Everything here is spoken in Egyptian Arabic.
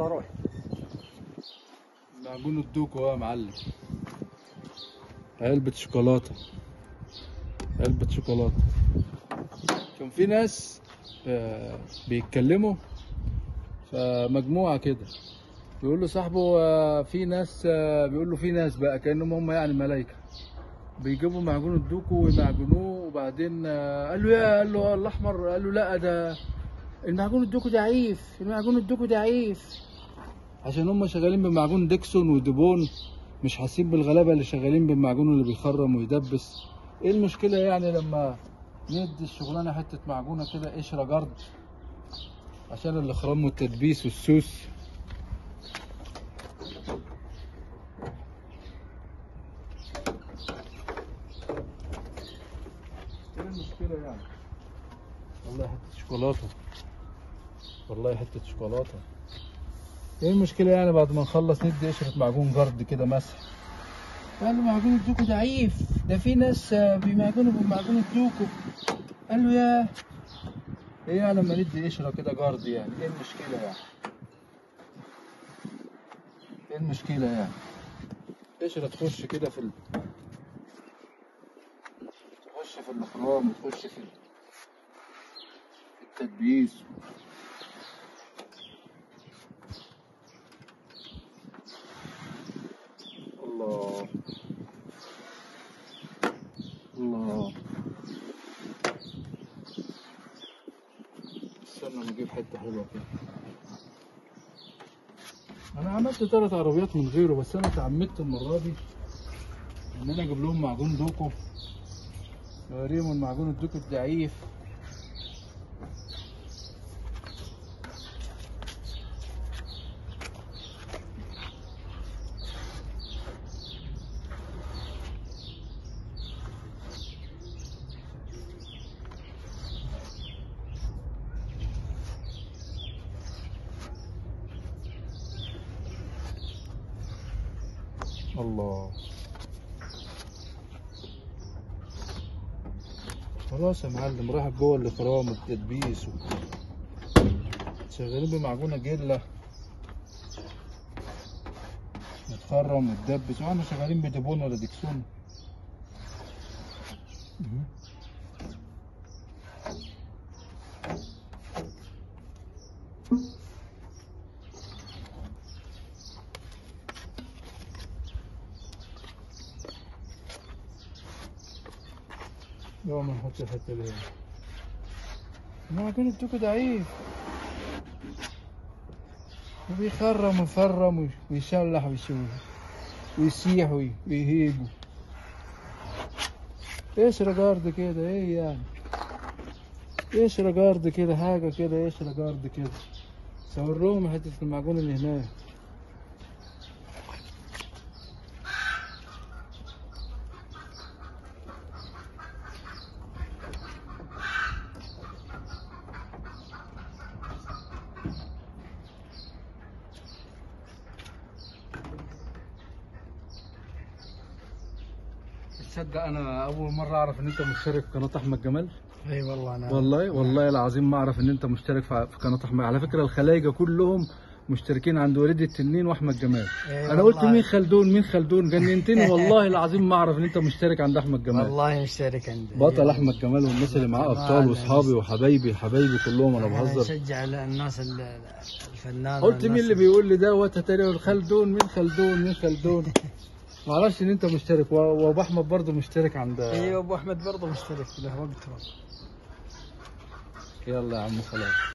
يلا روح معجون الدوكو يا معلم علبة شوكولاتة علبة شوكولاتة كان في ناس آه، بيتكلموا فمجموعة كده بيقول له صاحبه آه، في ناس آه، بيقول له في ناس بقى كأنهم هم يعني ملايكة بيجيبوا معجون الدوكو ويمعجنوه وبعدين آه، قال له يا قال له الأحمر قال له لا ده المعجون الدوكو ضعيف المعجون الدوكو ضعيف عشان هم شغالين بمعجون ديكسون وديبون مش حاسين بالغلابه اللي شغالين بالمعجون اللي بيخرم ويدبس ايه المشكله يعني لما ندي الشغلانه حته معجونه كده قشره جرد عشان الاخرام والتدبيس والسوس ايه المشكله يعني والله حته شوكولاته والله حته شوكولاته ايه المشكلة يعني بعد ما نخلص ندي قشرة معجون جرد كده مسح قال له معجون الدوكو ضعيف ده في ناس آه، بيمعجنوا بمعجون الدوكو قال له يا ايه يعني لما ندي قشرة كده جرد يعني ايه المشكلة يعني ايه المشكلة يعني قشرة تخش كده في ال... تخش في الاخرام وتخش في ال- في التدبيس الله الله استنى نجيب حته حلوه كده انا عملت ثلاث عربيات من غيره بس انا اتعمدت المره دي ان انا اجيب لهم معجون دوكو اوريهم المعجون الدوكو الضعيف الله خلاص يا معلم راح جوه الاخرام والتدبيس و... شغالين بمعجونه جله نتخرم ونتدبس واحنا شغالين بدبون ولا ديكسون مهم. لا ما نحط الحته دي معجون الدوكو ضعيف وبيخرم ويفرم ويشلح ويشوي ويسيح وي- ويهيج قشرة جارد كده ايه يعني قشرة جارد كده حاجة كده قشرة جارد كده صور لهم حتة المعجون اللي هناك تصدق انا اول مرة اعرف ان انت مشترك في قناة احمد جمال اي والله انا والله والله العظيم ما اعرف ان انت مشترك في في قناه احمد على فكره الخلايجه كلهم مشتركين عند وليد التنين واحمد جمال إيه انا قلت والله. مين خلدون مين خلدون جننتني والله العظيم ما اعرف ان انت مشترك عند احمد جمال والله مشترك عندي بطل احمد جمال والناس اللي معاه ابطال واصحابي وحبايبي حبايبي كلهم انا انا بهزر نشجع الناس ال- الفنان قلت مين والناس اللي بيقول لي ده وتتريق خلدون مين خلدون مين خلدون ما اعرفش ان انت مشترك و- وابو احمد برضه مشترك عند ايوه ابو احمد برضه مشترك له وقت يلا يا عم خلاص